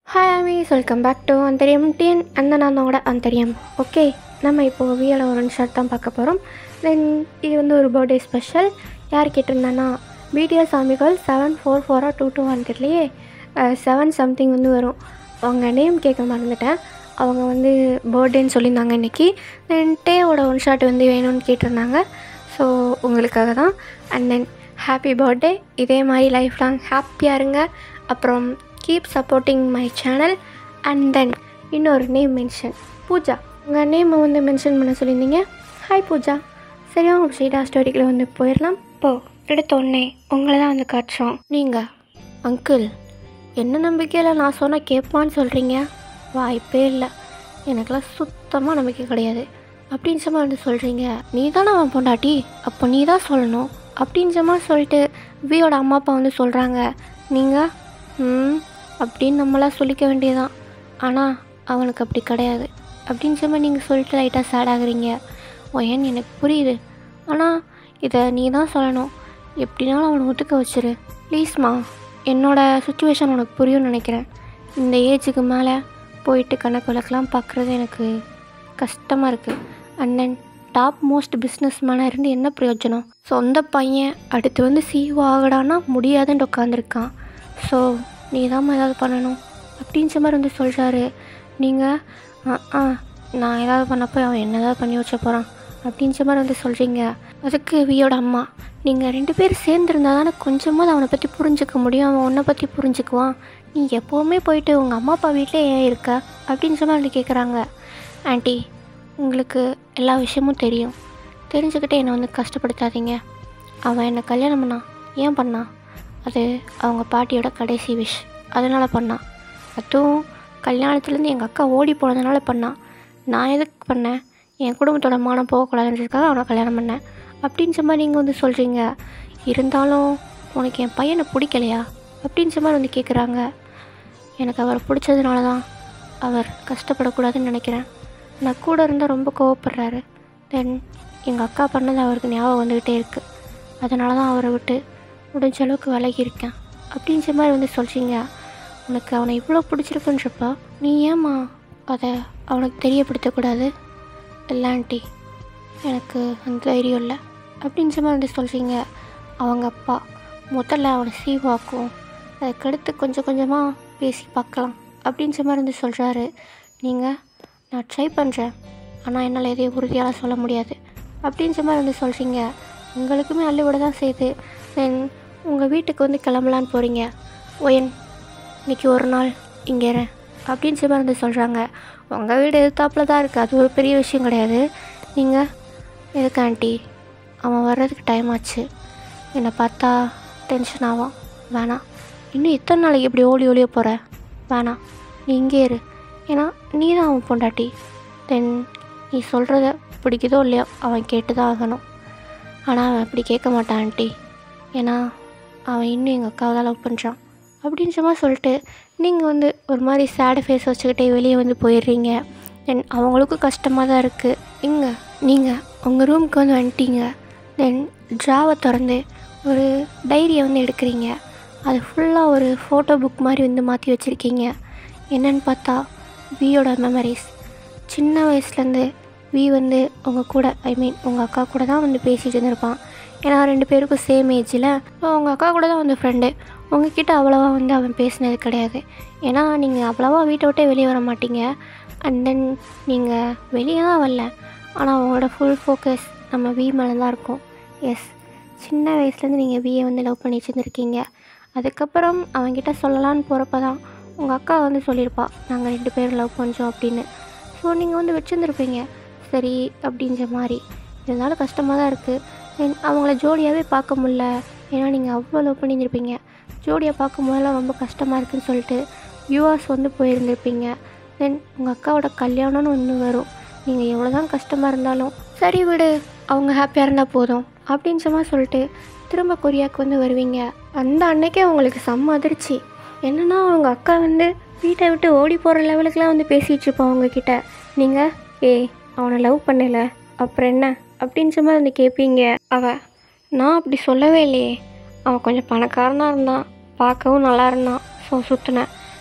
hi ஆமீஸ் welcome back to அந்தரியம் டிஎன் அந்த நானோட அந்தரியம் ஓகே நம்ம இப்போது வியல ஒரு ஷர்ட் தான் பார்க்க போகிறோம் தென் இது வந்து ஒரு பர்த்டே ஸ்பெஷல் யார் கேட்டிருந்தானா பிடிஎஸ் சாமிகள் செவன் ஃபோர் ஃபோராக டூ டூ ஒன் தெரியலையே செவன் சம்திங் வந்து வரும் அவங்க நேம் கேட்க மறந்துட்டேன் அவங்க வந்து பர்த்டேன்னு சொல்லியிருந்தாங்க இன்றைக்கி தென் டேவோட ஒன் ஷாட் வந்து வேணும்னு கேட்டிருந்தாங்க ஸோ உங்களுக்காக தான் அண்ட் தென் ஹாப்பி பர்த்டே இதே மாதிரி லைஃப் லாங் ஹாப்பியாக இருங்க அப்புறம் keep supporting my channel and then இன்னொரு நேம் மென்ஷன் பூஜா உங்கள் நேமை வந்து மென்ஷன் பண்ண சொல்லியிருந்தீங்க ஹாய் பூஜா சரி அவங்க ஸ்ட்ரெயிட்டாக ஸ்டோரிக்குள்ளே வந்து போயிடலாம் போ எடுத்த உடனே உங்களை தான் வந்து காட்டுறோம் நீங்கள் அங்கிள் என்ன நம்பிக்கையில் நான் சொன்னால் கேட்பான்னு சொல்கிறீங்க வாய்ப்பே இல்லை எனக்கெல்லாம் சுத்தமாக நம்பிக்கை கிடையாது அப்படின்னு சும்மா வந்து சொல்கிறீங்க நீ தானே அவன் பொண்டாட்டி அப்போ நீ தான் சொல்லணும் அப்படின்னு மாதிரி சொல்லிட்டு வியோட அம்மா அப்பா வந்து சொல்கிறாங்க நீங்கள் ம் அப்படின்னு நம்மளாம் சொல்லிக்க வேண்டியதான் ஆனால் அவனுக்கு அப்படி கிடையாது அப்படின்னு சொல்லி நீங்கள் சொல்லிட்டு லைட்டாக சேட் ஆகுறீங்க ஏன்னு எனக்கு புரியுது ஆனால் இதை நீ தான் சொல்லணும் எப்படினாலும் அவனை ஒத்துக்க வச்சிரு ப்ளீஸ்மா என்னோட சுச்சுவேஷன் உனக்கு புரியும்னு நினைக்கிறேன் இந்த ஏஜுக்கு மேலே போயிட்டு கணக்கு விளக்கெலாம் பார்க்குறது எனக்கு கஷ்டமாக இருக்குது அண்ணன் டாப் மோஸ்ட் பிஸ்னஸ் மேனாக இருந்து என்ன பிரயோஜனம் சொந்த பையன் அடுத்து வந்து சிஓ ஆகடானா முடியாதுன்னு உட்காந்துருக்கான் ஸோ நீ தான் ஏதாவது பண்ணணும் அப்படின்ற மாதிரி வந்து சொல்கிறாரு நீங்கள் ஆ நான் ஏதாவது பண்ணப்போ அவன் என்ன ஏதாவது பண்ணி வச்ச போகிறான் அப்படின்ற மாதிரி வந்து சொல்கிறீங்க அதுக்கு வியோட அம்மா நீங்கள் ரெண்டு பேரும் சேர்ந்துருந்தா தானே கொஞ்சமாவது அவனை பற்றி புரிஞ்சுக்க முடியும் அவன் உன்னை பற்றி புரிஞ்சுக்குவான் நீ எப்போவுமே போயிட்டு உங்கள் அம்மா அப்பா வீட்டிலே ஏன் இருக்க அப்படின்ற மாதிரி கேட்குறாங்க ஆண்டி உங்களுக்கு எல்லா விஷயமும் தெரியும் தெரிஞ்சுக்கிட்டே என்னை வந்து கஷ்டப்படுத்தாதீங்க அவன் என்னை கல்யாணம் பண்ணான் ஏன் பண்ணான் அது அவங்க பாட்டியோட கடைசி விஷ் அதனால் பண்ணான் அதுவும் கல்யாணத்துலேருந்து எங்கள் அக்கா ஓடி போனதுனால பண்ணான் நான் எதுக்கு பண்ணேன் என் குடும்பத்தோட மானம் போகக்கூடாதுன்றதுக்காக அவனை கல்யாணம் பண்ணேன் அப்படின்ற மாதிரி நீங்கள் வந்து சொல்கிறீங்க இருந்தாலும் உனக்கு என் பையனை பிடிக்கலையா அப்படின்ற மாதிரி வந்து கேட்குறாங்க எனக்கு அவரை பிடிச்சதுனால தான் அவர் கஷ்டப்படக்கூடாதுன்னு நினைக்கிறேன் நான் கூட இருந்தால் ரொம்ப கோவப்படுறாரு தென் எங்கள் அக்கா பண்ணது அவருக்கு ஞாபகம் வந்துக்கிட்டே இருக்குது அதனால தான் அவரை விட்டு முடிஞ்ச அளவுக்கு விலகி இருக்கேன் அப்படின்ற மாதிரி வந்து சொல்கிறீங்க உனக்கு அவனை இவ்வளோ பிடிச்சிருக்குன்றப்ப நீ ஏம்மா அதை அவனுக்கு தெரியப்படுத்தக்கூடாது இல்லை ஆண்டி எனக்கு அந்த தைரியம் இல்லை அப்படின்ற மாதிரி வந்து சொல்கிறீங்க அவங்க அப்பா முதல்ல அவனை சீவாக்கும் அதுக்கடுத்து கொஞ்சம் கொஞ்சமாக பேசி பார்க்கலாம் அப்படின்ற மாதிரி வந்து சொல்கிறாரு நீங்கள் நான் ட்ரை பண்ணுறேன் ஆனால் என்னால் எதையும் உறுதியாக சொல்ல முடியாது அப்படின்ற மாதிரி வந்து சொல்கிறீங்க உங்களுக்குமே அள்ளிவிட தான் செய்யுது தென் உங்கள் வீட்டுக்கு வந்து கிளம்பலான்னு போகிறீங்க ஒயன் இன்னைக்கு ஒரு நாள் இங்கே இரு அப்படின்ற மாதிரி வந்து சொல்கிறாங்க உங்கள் வீடு எதிர்த்தாப்பில் தான் இருக்குது அது ஒரு பெரிய விஷயம் கிடையாது நீங்கள் எதுக்கு ஆண்டி அவன் வர்றதுக்கு டைம் ஆச்சு என்னை பார்த்தா டென்ஷன் ஆவான் வேணாம் இன்னும் எத்தனை நாளைக்கு இப்படி ஓடி ஓடிய போகிற வேணாம் நீ இங்கே இரு ஏன்னா நீ தான் அவன் பொண்டாட்டி தென் நீ சொல்கிறத பிடிக்குதோ இல்லையோ அவன் கேட்டு தான் ஆகணும் ஆனால் அவன் அப்படி கேட்க மாட்டான் ஆண்டி ஏன்னா அவன் இன்னும் எங்கள் அக்காவை தான் லவ் பண்ணுறான் அப்படின்ற மாதிரி சொல்லிட்டு நீங்கள் வந்து ஒரு மாதிரி சேடு ஃபேஸ் வச்சுக்கிட்டே வெளியே வந்து போயிடுறீங்க தென் அவங்களுக்கும் கஷ்டமாக தான் இருக்குது இங்கே நீங்கள் உங்கள் ரூமுக்கு வந்து வந்துட்டீங்க தென் ட்ராவை திறந்து ஒரு டைரியை வந்து எடுக்கிறீங்க அது ஃபுல்லாக ஒரு ஃபோட்டோ புக் மாதிரி வந்து மாற்றி வச்சுருக்கீங்க என்னன்னு பார்த்தா வியோட மெமரிஸ் சின்ன வயசுலேருந்து வி வந்து உங்கள் கூட ஐ மீன் உங்கள் அக்கா கூட தான் வந்து பேசிகிட்டு இருந்திருப்பான் ஏன்னா ரெண்டு பேருக்கும் சேம் ஏஜில் உங்கள் அக்கா கூட தான் வந்து ஃப்ரெண்டு உங்ககிட்ட அவ்வளோவா வந்து அவன் பேசினது கிடையாது ஏன்னா நீங்கள் அவ்வளோவா வீட்டை விட்டே வெளியே வர மாட்டீங்க அண்ட் தென் நீங்கள் வெளியே தான் வரல ஆனால் அவங்களோட ஃபுல் ஃபோக்கஸ் நம்ம வி மேலே தான் இருக்கும் எஸ் சின்ன வயசுலேருந்து நீங்கள் வியை வந்து லவ் பண்ணி வச்சுருந்துருக்கீங்க அதுக்கப்புறம் அவன்கிட்ட சொல்லலான்னு போகிறப்ப தான் உங்கள் அக்கா வந்து சொல்லியிருப்பா நாங்கள் ரெண்டு பேரும் லவ் பண்ணுறோம் அப்படின்னு ஸோ நீங்கள் வந்து வச்சுருந்துருப்பீங்க சரி அப்படின்ற மாதிரி இருந்தாலும் கஷ்டமாக தான் இருக்குது தென் அவங்கள ஜோடியாகவே பார்க்க முடில ஏன்னா நீங்கள் அவ்வளோ லவ் பண்ணியிருந்திருப்பீங்க ஜோடியாக பார்க்கும் போதெல்லாம் ரொம்ப கஷ்டமாக இருக்குன்னு சொல்லிட்டு வியூவர்ஸ் வந்து போயிருந்திருப்பீங்க தென் உங்கள் அக்காவோட கல்யாணம்னு ஒன்று வரும் நீங்கள் எவ்வளோ தான் கஷ்டமாக இருந்தாலும் சரி விடு அவங்க ஹாப்பியாக இருந்தால் போதும் அப்படின்ற மாதிரி சொல்லிட்டு திரும்ப கொரியாவுக்கு வந்து வருவீங்க அந்த அன்னைக்கே உங்களுக்கு செம்ம அதிர்ச்சி என்னன்னா அவங்க அக்கா வந்து வீட்டை விட்டு ஓடி போகிற லெவலுக்குலாம் வந்து பேசிகிட்டு இருப்போம் அவங்கக்கிட்ட நீங்கள் ஏய் அவனை லவ் பண்ணல அப்புறம் என்ன அப்படின்ற மாதிரி வந்து கேட்பீங்க அவ நான் அப்படி சொல்லவே இல்லையே அவன் கொஞ்சம் பணக்காரனாக இருந்தான் பார்க்கவும் நல்லா இருந்தான் ஸோ சுற்றினேன்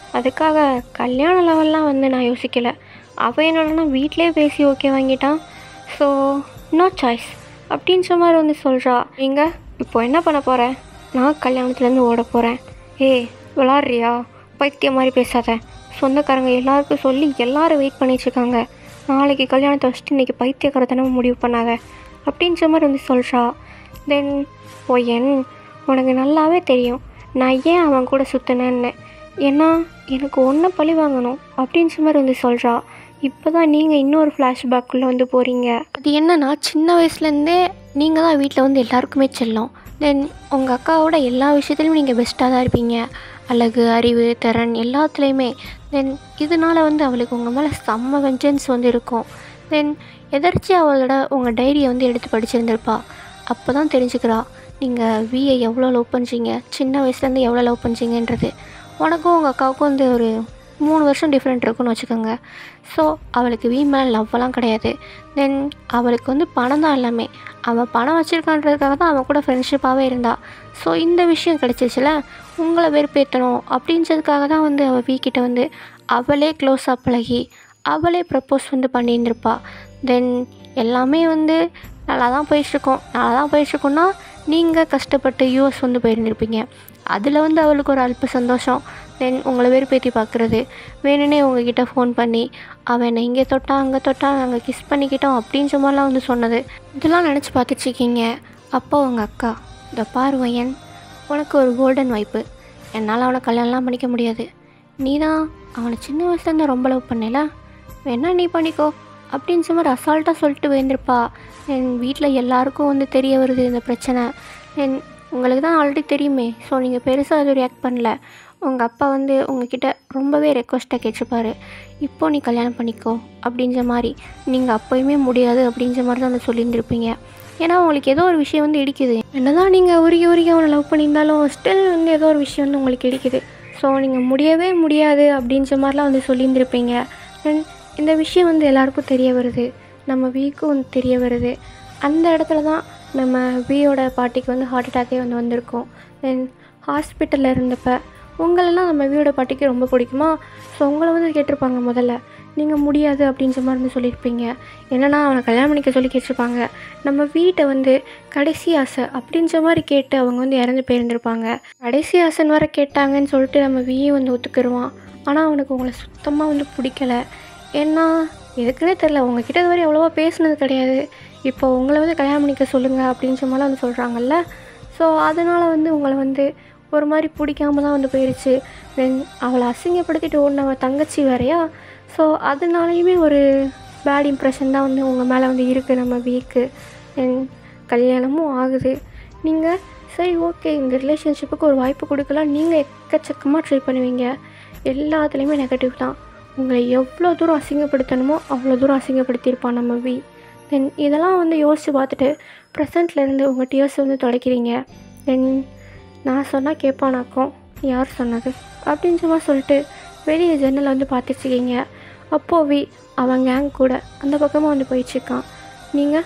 அதுக்காக கல்யாண லெவல்லாம் வந்து நான் யோசிக்கலை அவள் என்னடனா வீட்டிலே பேசி ஓகே வாங்கிட்டான் ஸோ நோ சாய்ஸ் அப்படின்ற மாதிரி வந்து சொல்கிறா நீங்கள் இப்போ என்ன பண்ண போகிற நான் கல்யாணத்துலேருந்து ஓட போகிறேன் ஏய் விளாட்றியா பைத்தியம் மாதிரி பேசாத சொந்தக்காரங்க எல்லாருக்கும் சொல்லி எல்லாரும் வெயிட் பண்ணிட்டுருக்காங்க நாளைக்கு கல்யாணத்தை வச்சுட்டு இன்றைக்கி பைத்தியக்காரத்தனமாக முடிவு பண்ணாத அப்படின்ற மாதிரி வந்து சொல்கிறா தென் பொய்யன் உனக்கு நல்லாவே தெரியும் நான் ஏன் அவன் கூட சுற்றினேன்னு ஏன்னா எனக்கு ஒன்றை பழி வாங்கணும் அப்படின்ற மாதிரி வந்து சொல்கிறா இப்போ தான் நீங்கள் இன்னொரு ஃப்ளாஷ்பேக்குள்ளே வந்து போகிறீங்க அது என்னன்னா சின்ன வயசுலேருந்தே நீங்கள் தான் வீட்டில் வந்து எல்லாருக்குமே செல்லம் தென் உங்கள் அக்காவோட எல்லா விஷயத்துலையும் நீங்கள் பெஸ்ட்டாக தான் இருப்பீங்க அழகு அறிவு திறன் எல்லாத்துலேயுமே தென் இதனால் வந்து அவளுக்கு உங்கள் மேலே செம்ம வெஞ்சன்ஸ் வந்து இருக்கும் தென் எதர்ச்சி அவளோட உங்கள் டைரியை வந்து எடுத்து படிச்சிருந்திருப்பா அப்போ தான் தெரிஞ்சுக்கிறா நீங்கள் வியை எவ்வளோ லவ் பண்ணுறீங்க சின்ன வயசுலேருந்து எவ்வளோ லவ் பண்ணுறீங்கன்றது உனக்கும் உங்கள் அக்காவுக்கும் வந்து ஒரு மூணு வருஷம் டிஃப்ரெண்ட் இருக்குன்னு வச்சுக்கோங்க ஸோ அவளுக்கு வி மேலே லவ்வெல்லாம் கிடையாது தென் அவளுக்கு வந்து பணம் தான் எல்லாமே அவன் பணம் வச்சுருக்கான்றதுக்காக தான் அவன் கூட ஃப்ரெண்ட்ஷிப்பாகவே இருந்தா ஸோ இந்த விஷயம் கிடச்சிச்சுல உங்களை வெறுப்பேற்றணும் அப்படின்றதுக்காக தான் வந்து அவள் வீக்கிட்ட வந்து அவளே க்ளோஸாக பழகி அவளே ப்ரப்போஸ் வந்து பண்ணியிருந்திருப்பா தென் எல்லாமே வந்து நல்லா தான் போயிட்டுருக்கோம் நல்லா தான் போயிட்டுருக்கோன்னா நீங்கள் கஷ்டப்பட்டு யூஎஸ் வந்து போயிருந்திருப்பீங்க அதில் வந்து அவளுக்கு ஒரு அல்ப சந்தோஷம் தென் உங்களை வெறுப்பேற்றி பார்க்குறது வேணும்னே உங்ககிட்ட ஃபோன் பண்ணி அவன் என்னை இங்கே தொட்டான் அங்கே தொட்டான் நாங்கள் கிஸ் பண்ணிக்கிட்டோம் அப்படின்ற மாதிரிலாம் வந்து சொன்னது இதெல்லாம் நினச்சி பார்த்துட்ருக்கீங்க அப்போ உங்கள் அக்கா இந்த பார்வையன் உனக்கு ஒரு கோல்டன் வாய்ப்பு என்னால் அவனை கல்யாணம்லாம் பண்ணிக்க முடியாது நீ தான் அவனை சின்ன வயசுலேருந்து ரொம்ப லவ் பண்ணல வேணா நீ பண்ணிக்கோ அப்படின்ற மாதிரி அசால்ட்டாக சொல்லிட்டு வேந்திருப்பா என் வீட்டில் எல்லாருக்கும் வந்து தெரிய வருது இந்த பிரச்சனை என் உங்களுக்கு தான் ஆல்ரெடி தெரியுமே ஸோ நீங்கள் பெருசாக எதுவும் ரியாக்ட் பண்ணல உங்கள் அப்பா வந்து உங்ககிட்ட ரொம்பவே ரெக்வஸ்ட்டாக கேட்டிருப்பாரு இப்போ நீ கல்யாணம் பண்ணிக்கோ அப்படின்ற மாதிரி நீங்கள் அப்போயுமே முடியாது அப்படின்ற மாதிரி தான் வந்து சொல்லியிருந்திருப்பீங்க ஏன்னா உங்களுக்கு ஏதோ ஒரு விஷயம் வந்து இடிக்குது என்னதான் நீங்கள் உருகி உருகி அவனை லவ் பண்ணியிருந்தாலும் ஸ்டில் வந்து ஏதோ ஒரு விஷயம் வந்து உங்களுக்கு இடிக்குது ஸோ நீங்கள் முடியவே முடியாது அப்படின்ற மாதிரிலாம் வந்து சொல்லியிருந்திருப்பீங்க தென் இந்த விஷயம் வந்து எல்லாருக்கும் தெரிய வருது நம்ம வீக்கும் வந்து தெரிய வருது அந்த இடத்துல தான் நம்ம வியோட பாட்டிக்கு வந்து ஹார்ட் அட்டாக்கே வந்து வந்திருக்கும் தென் ஹாஸ்பிட்டலில் இருந்தப்ப உங்களெல்லாம் நம்ம வியோட பாட்டிக்கு ரொம்ப பிடிக்குமா ஸோ உங்களை வந்து கேட்டிருப்பாங்க முதல்ல நீங்கள் முடியாது அப்படின்ற மாதிரி வந்து சொல்லியிருப்பீங்க என்னன்னா அவனை கல்யாணம் பண்ணிக்க சொல்லி கேட்டிருப்பாங்க நம்ம வீட்டை வந்து கடைசி ஆசை அப்படின்ற மாதிரி கேட்டு அவங்க வந்து இறந்து போயிருந்திருப்பாங்க கடைசி ஆசைன்னு வர கேட்டாங்கன்னு சொல்லிட்டு நம்ம வியை வந்து ஒத்துக்கிடுவான் ஆனால் அவனுக்கு உங்களை சுத்தமாக வந்து பிடிக்கல ஏன்னா எதுக்குன்னே தெரில உங்ககிட்ட இது வரை அவ்வளோவா பேசுனது கிடையாது இப்போ உங்களை வந்து கல்யாணம் பண்ணிக்க சொல்லுங்கள் அப்படின்ற மாதிரிலாம் வந்து சொல்கிறாங்கல்ல ஸோ அதனால் வந்து உங்களை வந்து ஒரு மாதிரி பிடிக்காம தான் வந்து போயிடுச்சு தென் அவளை அசிங்கப்படுத்திட்டு ஓடினவ தங்கச்சி வேறையா ஸோ அதனாலையுமே ஒரு பேட் இம்ப்ரெஷன் தான் வந்து உங்கள் மேலே வந்து இருக்குது நம்ம வீக்கு தென் கல்யாணமும் ஆகுது நீங்கள் சரி ஓகே இந்த ரிலேஷன்ஷிப்புக்கு ஒரு வாய்ப்பு கொடுக்கலாம் நீங்கள் எக்கச்சக்கமாக ட்ரை பண்ணுவீங்க எல்லாத்துலேயுமே நெகட்டிவ் தான் உங்களை எவ்வளோ தூரம் அசிங்கப்படுத்தணுமோ அவ்வளோ தூரம் அசிங்கப்படுத்தியிருப்பான் நம்ம வி தென் இதெல்லாம் வந்து யோசித்து பார்த்துட்டு ப்ரெசண்ட்டில் இருந்து உங்கள் டியர்ஸ் வந்து தொலைக்கிறீங்க தென் நான் சொன்னால் கேட்பானாக்கும் யார் சொன்னது அப்படின்ற மாதிரி சொல்லிட்டு வெளியே ஜன்னலை வந்து பார்த்துட்ருக்கீங்க அப்போது வி அவன் கேங் கூட அந்த பக்கமாக வந்து போயிட்டுருக்கான் நீங்கள்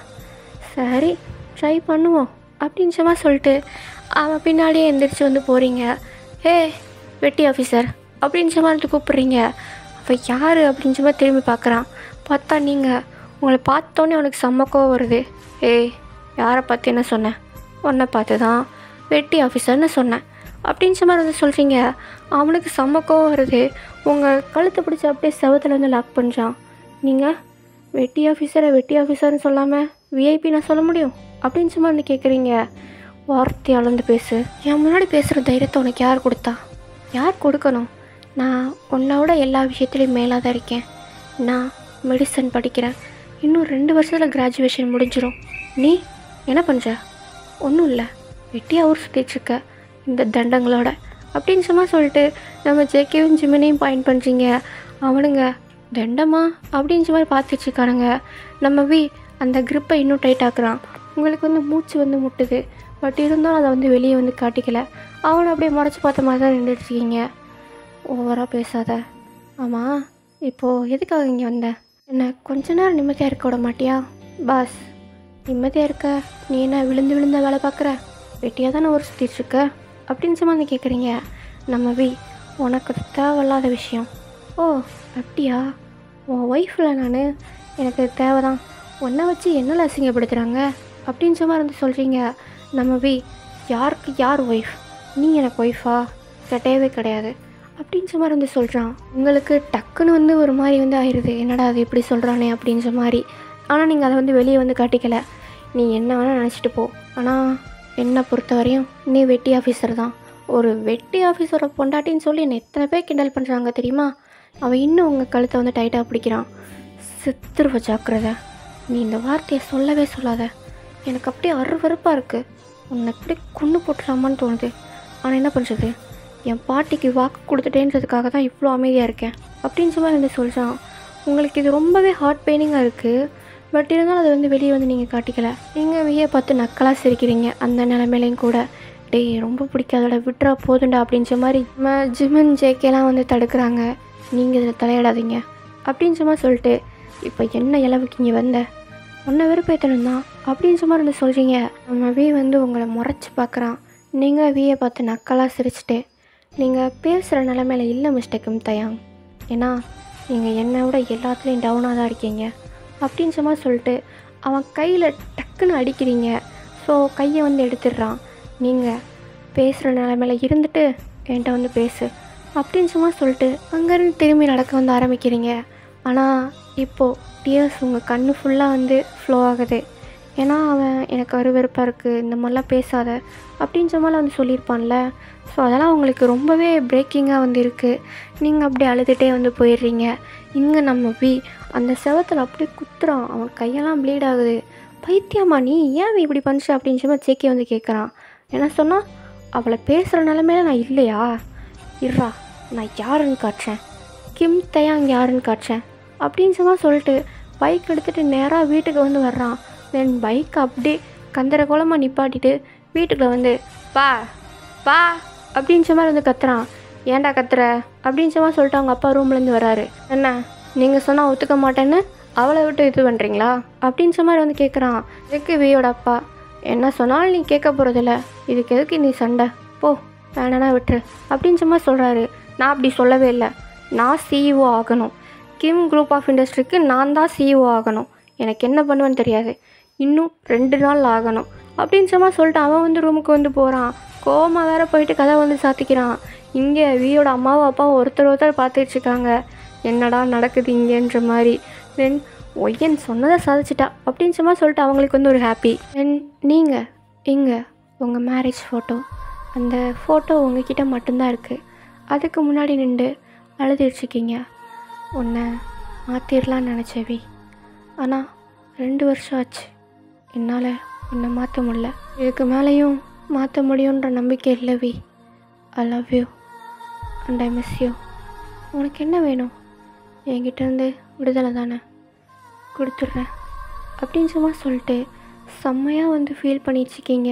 சரி ட்ரை பண்ணுவோம் அப்படின்ற மாதிரி சொல்லிட்டு அவன் பின்னாடியே எந்திரிச்சு வந்து போகிறீங்க ஏ வெட்டி ஆஃபீஸர் அப்படின்ற மாதிரி வந்து கூப்பிட்றீங்க அவன் யார் அப்படின்ற மாதிரி திரும்பி பார்க்குறான் பார்த்தா நீங்கள் உங்களை பார்த்தோன்னே அவனுக்கு செம்ம கோவம் வருது ஏய் யாரை பார்த்து என்ன சொன்னேன் உன்னை பார்த்து தான் வெட்டி ஆஃபீஸர்னு சொன்னேன் அப்படின்ற மாதிரி வந்து சொல்கிறீங்க அவனுக்கு செம்ம கோவம் வருது உங்கள் கழுத்தை பிடிச்சி அப்படியே செவத்தில் வந்து லாக் பண்ணுறான் நீங்கள் வெட்டி ஆஃபீஸரை வெட்டி ஆஃபீஸர்னு சொல்லாமல் விஐபி நான் சொல்ல முடியும் அப்படின்ற மாதிரி வந்து கேட்குறீங்க வார்த்தை அளந்து பேசு என் முன்னாடி பேசுகிற தைரியத்தை உனக்கு யார் கொடுத்தா யார் கொடுக்கணும் நான் உன்னோட எல்லா விஷயத்துலையும் மேலாக தான் இருக்கேன் நான் மெடிசன் படிக்கிறேன் இன்னும் ரெண்டு வருஷத்தில் கிராஜுவேஷன் முடிஞ்சிடும் நீ என்ன பண்ணுற ஒன்றும் இல்லை வெட்டியாக ஊர் சுற்றிட்டுருக்க இந்த தண்டங்களோட அப்படின்னு சும்மா சொல்லிட்டு நம்ம ஜேகேவும் ஜிமினையும் பாயிண்ட் பண்ணுறீங்க அவனுங்க தண்டமா அப்படின்ற மாதிரி பார்த்துட்ருக்கானுங்க நம்ம வி அந்த grip-அ இன்னும் டைட் ஆக்குறான் உங்களுக்கு வந்து மூச்சு வந்து முட்டுது பட் இருந்தாலும் அதை வந்து வெளியே வந்து காட்டிக்கல அவனை அப்படியே முறைச்சி பார்த்த மாதிரி தான் நின்றுட்டுருக்கீங்க ஓவராக பேசாத ஆமாம் இப்போது எதுக்காக இங்கே வந்த என்ன கொஞ்ச நேரம் நிம்மதியாக இருக்க விட மாட்டியா பாஸ் நிம்மதியாக இருக்க நீ என்ன விழுந்து விழுந்த வேலை பார்க்குற வெட்டியாக தானே ஒரு சுற்றிட்டுருக்க அப்படின்னு சும்மா வந்து கேட்குறீங்க நம்ம வி உனக்கு அது தேவையில்லாத விஷயம் ஓ அப்படியா உன் ஒய்ஃபில் நான் எனக்கு அது தேவைதான் உன்னை வச்சு என்னல அசிங்கப்படுத்துகிறாங்க அப்படின்ற மாதிரி வந்து சொல்கிறீங்க நம்ம வி யாருக்கு யார் ஒய்ஃப் நீ எனக்கு ஒய்ஃபா கிடையவே கிடையாது அப்படின்ற மாதிரி வந்து சொல்கிறான் உங்களுக்கு டக்குன்னு வந்து ஒரு மாதிரி வந்து ஆயிடுது என்னடா அது இப்படி சொல்கிறானே அப்படின்ற மாதிரி ஆனால் நீங்கள் அதை வந்து வெளியே வந்து காட்டிக்கல நீ என்ன வேணால் நினச்சிட்டு போ ஆனால் என்னை பொறுத்த வரையும் நீ வெட்டி ஆஃபீஸர் தான் ஒரு வெட்டி ஆஃபீஸரோட பொண்டாட்டின்னு சொல்லி என்னை எத்தனை பேர் கிண்டல் பண்ணுறாங்க தெரியுமா அவன் இன்னும் உங்கள் கழுத்தை வந்து டைட்டாக பிடிக்கிறான் சித்திருவ ஜாக்கிரதை நீ இந்த வார்த்தையை சொல்லவே சொல்லாத எனக்கு அப்படியே அருவருப்பாக இருக்குது உன்னை இப்படி கொண்டு போட்டுலாமான்னு தோணுது ஆனால் என்ன பண்ணுறது என் பாட்டிக்கு வாக்கு கொடுத்துட்டேன்றதுக்காக தான் இவ்வளோ அமைதியாக இருக்கேன் அப்படின்னு சொல்லி வந்து சொல்கிறான் உங்களுக்கு இது ரொம்பவே ஹார்ட் பெயினிங்காக இருக்குது பட் இருந்தாலும் அதை வந்து வெளியே வந்து நீங்கள் காட்டிக்கல நீங்கள் வியை பார்த்து நக்கலாக சிரிக்கிறீங்க அந்த நிலமையிலையும் கூட டேய் ரொம்ப பிடிக்காதோட விட்றா போதுண்டா அப்படின்ற மாதிரி நம்ம ஜிமன் ஜேகேலாம் வந்து தடுக்கிறாங்க நீங்கள் இதில் தலையிடாதீங்க அப்படின்ற மாதிரி சொல்லிட்டு இப்போ என்ன இளவுக்கு இங்கே வந்த உன்னை வெறுப்பேற்றணும் தான் அப்படின்ற மாதிரி வந்து சொல்கிறீங்க நம்ம வி வந்து உங்களை முறைச்சி பார்க்குறான் நீங்கள் வியை பார்த்து நக்கலாக சிரிச்சிட்டு நீங்கள் பேசுகிற நிலமையில இல்லை மிஸ்டேக் தயாங் ஏன்னா நீங்கள் என்னை விட எல்லாத்துலேயும் டவுனாக தான் இருக்கீங்க அப்படின்ற மாதிரி சொல்லிட்டு அவன் கையில் டக்குன்னு அடிக்கிறீங்க ஸோ கையை வந்து எடுத்துடுறான் நீங்கள் பேசுகிற நிலமையில இருந்துட்டு என்கிட்ட வந்து பேசு அப்படின்னு சும்மா சொல்லிட்டு அங்கேருந்து திரும்பி நடக்க வந்து ஆரம்பிக்கிறீங்க ஆனால் இப்போது டியர்ஸ் உங்கள் கண்ணு ஃபுல்லாக வந்து ஃப்ளோ ஆகுது ஏன்னா அவன் எனக்கு அருவருப்பாக இருக்குது இந்த மாதிரிலாம் பேசாத அப்படின்ற மாதிரிலாம் வந்து சொல்லியிருப்பான்ல ஸோ அதெல்லாம் உங்களுக்கு ரொம்பவே பிரேக்கிங்காக வந்து இருக்குது நீங்கள் அப்படியே அழுதுகிட்டே வந்து போயிடுறீங்க இங்கே நம்ம வி அந்த செவத்தில் அப்படியே குத்துறான் அவன் கையெல்லாம் ப்ளீட் ஆகுது பைத்தியமா நீ ஏன் இப்படி பண்ணுச்சு அப்படின்னு சொல்லி சேக்கி வந்து கேட்குறான் என்ன சொன்னால் அவளை பேசுகிற நிலமையில நான் இல்லையா இருறா நான் யாருன்னு காட்டுறேன் கிம் தயாங் யாருன்னு காட்டுறேன் அப்படின்னு சும்மா சொல்லிட்டு பைக் எடுத்துகிட்டு நேராக வீட்டுக்கு வந்து வர்றான் தென் பைக் அப்படியே கந்தரகோலமாக நிப்பாட்டிட்டு வீட்டுக்குள்ள வந்து பா பா அப்படின்ற மாதிரி வந்து கத்துறான் ஏன்டா கத்துற அப்படின்ற மாதிரி சொல்லிட்டு அவங்க அப்பா ரூம்லேருந்து வராரு என்ன நீங்கள் சொன்னால் ஒத்துக்க மாட்டேன்னு அவளை விட்டு இது பண்ணுறீங்களா அப்படின்ற மாதிரி வந்து கேட்குறான் எதுக்கு வியோட அப்பா என்ன சொன்னாலும் நீ கேட்க போகிறதில்ல இதுக்கு எதுக்கு நீ சண்டை போ வேணானா விட்டுரு அப்படின்ற மாதிரி சொல்கிறாரு நான் அப்படி சொல்லவே இல்லை நான் சிஇஓ ஆகணும் கிம் குரூப் ஆஃப் இண்டஸ்ட்ரிக்கு நான் தான் சிஇஓ ஆகணும் எனக்கு என்ன பண்ணுவேன்னு தெரியாது இன்னும் ரெண்டு நாள் ஆகணும் அப்படின்ற மாதிரி சொல்லிட்டு அவன் வந்து ரூமுக்கு வந்து போகிறான் கோமா வேற போயிட்டு கதை வந்து சாத்திக்கிறான் இங்கே வியோட அம்மாவும் அப்பாவும் ஒருத்தர் ஒருத்தர் பார்த்துட்டு இருக்காங்க என்னடா நடக்குது இங்கேன்ற மாதிரி தென் ஒய்யன் சொன்னதை சாதிச்சிட்டா அப்படின்ற மாதிரி சொல்லிட்டு அவங்களுக்கு வந்து ஒரு ஹாப்பி தென் நீங்கள் இங்கே உங்கள் மேரேஜ் ஃபோட்டோ அந்த ஃபோட்டோ உங்ககிட்ட மட்டும்தான் இருக்குது அதுக்கு முன்னாடி நின்று அழுதுருச்சுக்கிங்க உன்னை மாற்றிடலான்னு நினச்சவி ஆனால் ரெண்டு வருஷம் ஆச்சு என்னால் உன்னை மாற்ற முடியல இதுக்கு மேலேயும் மாற்ற முடியுன்ற நம்பிக்கை இல்லை V I love you and I miss you உனக்கு என்ன வேணும் என்கிட்டேருந்து விடுதலை தானே கொடுத்துட்றேன் அப்படின்னு சும்மா சொல்லிட்டு செம்மையாக வந்து ஃபீல் பண்ணிட்டுருக்கீங்க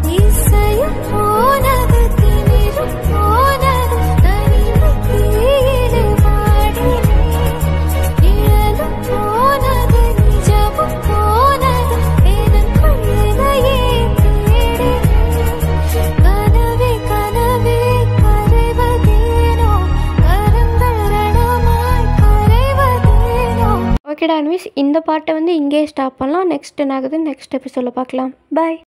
இசையும் போனது திமிரும் போனது தனிமை தீயிலே வாடினேன் நிழலும் போனது நிஜமும் போனது எனக்குள் இதையே தேடினேன் கனவே கனவே கரைவதேனோ கரங்கள் ரணமாய் கரைவதேனோ ஓகேடா அன்விஸ் இந்த பாட்டை வந்து இங்கேயே ஸ்டாப் பண்ணலாம் நெக்ஸ்ட் என்ன ஆகுது நெக்ஸ்ட் எபிசோடில் பார்க்கலாம் பாய்